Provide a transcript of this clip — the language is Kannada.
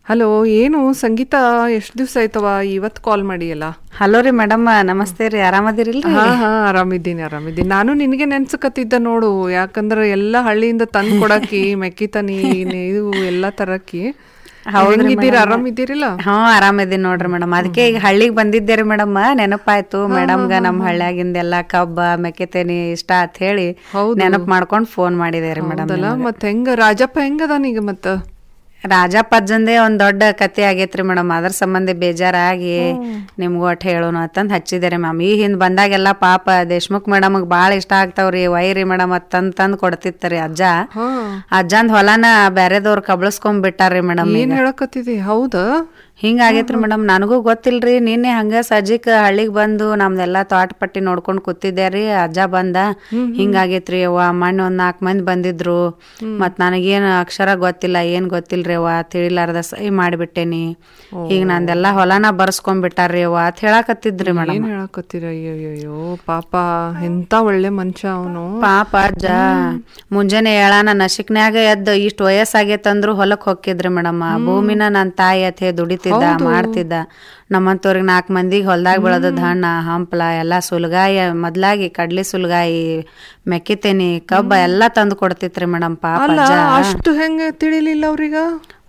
ಹಲೋ ಏನು ಸಂಗೀತ ಎಷ್ಟು ದಿವಸ ಆಯ್ತವ ಇವತ್ತು ಕಾಲ್ ಮಾಡಿಯಲ್ಲ ಹಲೋ ರೀ ಮೇಡಮ್ ನಮಸ್ತೆ ರೀ ಆರಾಮದಿರಿಲ್ರಿ ಹಾ ಹಾ ಆರಾಮಿದ್ದೀನಿ ಆರಾಮಿದ್ದೀನಿ ನಾನು ನಿನಗೆ ನೆನ್ಸಕತ್ತಿದ್ದ ನೋಡು ಯಾಕಂದ್ರೆ ಎಲ್ಲ ಹಳ್ಳಿಯಿಂದ ತಂದು ಕೊಡಾಕಿ ಮೆಕ್ಕಿತನಿ ಇದು ಎಲ್ಲ ತರಕಿ ಹೆಂಗಿದ್ದೀರಾ ಆರಾಮಿದ್ದೀರಿಲ್ಲ ಹ್ಞೂ ಆರಾಮಿದ್ದೀನಿ ನೋಡ್ರಿ ಮೇಡಮ್ ಅದಕ್ಕೆ ಈಗ ಹಳ್ಳಿಗೆ ಬಂದಿದ್ದೆ ರೀ ಮೇಡಮ್ ನೆನಪಾಯ್ತು ಮೇಡಮ್ಗ ನಮ್ಮ ಹಳ್ಳಿಯಾಗಿಂದೆಲ್ಲ ಕಬ್ಬ ಮೆಕ್ಕೆತೇನಿ ಇಷ್ಟ ಅಂತ ಹೇಳಿ ನೆನಪು ಮಾಡ್ಕೊಂಡು ಫೋನ್ ಮಾಡಿದೆ ರೀ ಮೇಡಮ್ ಹೌದಲ್ಲ ಮತ್ ಹೆಂಗ ರಾಜಪ್ಪ ಹೆಂಗದಾನೀಗ ಮತ್ತ ರಾಜಪ್ಪ ಅಜ್ಜಂದೇ ಒಂದ್ ದೊಡ್ಡ ಕತೆ ಆಗೈತ್ರಿ ಮೇಡಮ್ ಅದ್ರ ಸಂಬಂಧ ಬೇಜಾರಾಗಿ ನಿಮ್ಗೂ ಒಟ್ಟು ಹೇಳೋಣ ಅಂತಂದ್ ಹಚ್ಚಿದೆ ರೀ ಮ್ಯಾಮ್ ಈ ಹಿಂದ್ ಬಂದಾಗೆಲ್ಲ ಪಾಪ ದೇಶ್ಮುಖ್ ಮೇಡಮ್ಗೆ ಭಾಳ ಇಷ್ಟ ಆಗ್ತಾವ್ರಿ ವೈರಿ ಮೇಡಮ್ ಅದ್ ತಂದ್ ತಂದ್ ಕೊಡ್ತಿತ್ತರಿ ಅಜ್ಜ ಹಾ ಅಜ್ಜಂದ್ ಹೊಲನ ಬ್ಯಾರೆದವ್ರು ಕಬಳಸ್ಕೊಂಡ್ ಬಿಟ್ಟಾರ್ರಿ ಮೇಡಮ್ ಏನ್ ಹೇಳಕತ್ತಿದಿ ಹೌದಾ ಹಿಂಗ ಆಗೈತ್ರಿ ಮೇಡಮ್ ನನಗೂ ಗೊತ್ತಿಲ್ರಿ ನಿನ್ನೆ ಹಂಗ ಸಜ್ಜಿಕ್ ಹಳ್ಳಿಗ್ ಬಂದು ನಮ್ದೆಲ್ಲಾ ತೋಟ ಪಟ್ಟಿ ನೋಡ್ಕೊಂಡ್ ಕೂತಿದ್ದೆ ರೀ ಅಜ್ಜ ಬಂದ ಹಿಂಗಾಗೈತ್ರಿ ಅವ್ವ ಮಣ್ಣ್ ಒಂದ್ ನಾಲ್ಕ್ ಮಂದಿ ಬಂದಿದ್ರು ಮತ್ ನನಗೇನ್ ಅಕ್ಷರ ಗೊತ್ತಿಲ್ಲ ಏನ್ ಗೊತ್ತಿಲ್ರಿ ಅವ್ವ ತಿಳಿಲಾರ್ದ ಸಹಿ ಮಾಡಿಬಿಟ್ಟೇನಿ ಈಗ ನಂದೆಲ್ಲಾ ಹೊಲನ ಬರ್ಸ್ಕೊಂಡ್ ಬಿಟ್ಟಾರ್ರಿ ಅವ್ವ ಅಂತ ಹೇಳಾಕತ್ತಿದ್ರಿ ಮೇಡಮ್ ಏನ್ ಹೇಳಕತ್ತೀರ ಅಯ್ಯಯ್ಯೋ ಪಾಪ ಎಂತ ಒಳ್ಳೆ ಮನುಷ್ಯ ಅವನು ಪಾಪ ಅಜ್ಜ ಮುಂಜಾನೆ ಏಳಾನ ನಶಿಕ್ನ್ಯಾಗ ಎದ್ದು ಇಷ್ಟ ವಯಸ್ಸಾಗೈತಂದ್ರು ಹೊಲಕ್ ಹೊಕ್ಕಿದ್ರಿ ಮೇಡಮ್ ಭೂಮಿನ ನನ್ ತಾಯಿ ಅತ್ತೆ ದುಡಿತಿದ್ದ ಮಾಡ್ತಿದ್ದ ನಮ್ಮಂತವ್ರಿಗೆ ನಾಲ್ಕು ಮಂದಿಗೆ ಹೊಲ್ದಾಗ ಬೆಳೆದದ ಹಣ್ಣ ಹಂಪ್ಲ ಎಲ್ಲಾ ಸುಲ್ಗಾಯಿ ಮೊದ್ಲಾಗಿ ಕಡ್ಲಿ ಸುಲ್ಗಾಯಿ ಮೆಕ್ಕಿತೇನಿ ಕಬ್ಬ ಎಲ್ಲಾ ತಂದು ಕೊಡ್ತಿತ್ರಿ ಮೇಡಮ್ ಪಾಪ ಅಲ್ಲ ಅಜ್ಜ ಅಷ್ಟು ಹೆಂಗ ತಿಳಿಲಿಲ್ಲ ಅವ್ರೀಗ